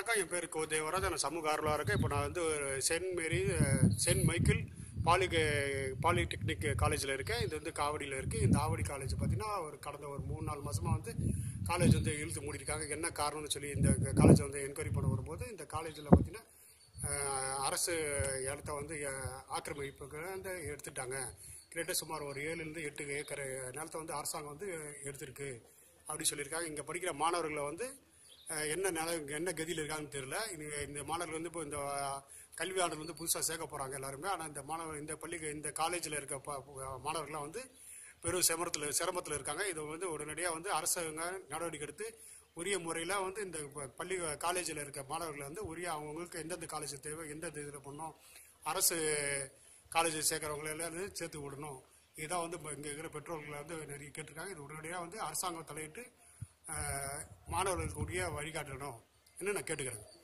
வணக்கம் என் பேர் கோ தேவராஜ் நான் சமூக ஆர்வலாக இருக்கேன் இப்போ நான் வந்து ஒரு Saint Mary uh, Saint Michael poly polytechnic காலேஜில் இருக்கேன் இது வந்து காவடியில் இருக்குது இந்த ஆவடி காலேஜ் பார்த்தீங்கன்னா ஒரு கடந்த ஒரு மூணு நாலு மாதமாக வந்து காலேஜ் வந்து இழுத்து மூடிருக்காங்க என்ன காரணம்னு சொல்லி இந்த காலேஜை வந்து என்கொயரி பண்ண வரும்போது இந்த காலேஜில் பார்த்தீங்கன்னா அஹ், அரசு இடத்த வந்து அஹ், ஆக்கிரமிப்புக்கு வந்து எடுத்துட்டாங்க கிட்டத்தட்ட சுமார் ஒரு ஏழுலேருந்து எட்டு ஏக்கர் நிலத்தை வந்து அரசாங்கம் வந்து எடுத்திருக்கு அப்படி சொல்லியிருக்காங்க இங்கே படிக்கிற மாணவர்களை வந்து அஹ், என்ன நில என்ன கதியில் இருக்காங்கன்னு தெரியல இது இந்த மாணவர்கள் வந்து இப்போ இந்த கல்வி ஆண்டில் வந்து புதுசாக சேர்க்க போகிறாங்க எல்லாருமே ஆனால் இந்த மாணவர் இந்த பள்ளிக்கு இந்த காலேஜில் இருக்க ப- ப- மாணவர்கள்லாம் வந்து பெரும் சிரமத்தில் சிரமத்தில் இருக்காங்க இதை வந்து உடனடியாக வந்து அரசாங்கம் நடவடிக்கை எடுத்து உரிய முறையில் வந்து இந்த ப- பள்ளி காலேஜில் இருக்க மாணவர்களை வந்து உரிய அவங்களுக்கு எந்தெந்த காலேஜ் தேவை எந்த இதில் பண்ணணும் அரசு காலேஜ் சேர்க்குறவங்கள எல்லாம் வந்து சேர்த்து விடணும் இதான் வந்து இங்கே இருக்கிற பெற்றோர்களை வந்து நிறைய கேட்டிருக்காங்க இது உடனடியாக வந்து அரசாங்கம் தலையிட்டு அஹ், மாணவர்களுக்கு உரிய வழிகாட்டணும் என்று நான் கேட்டுக்கிறேன்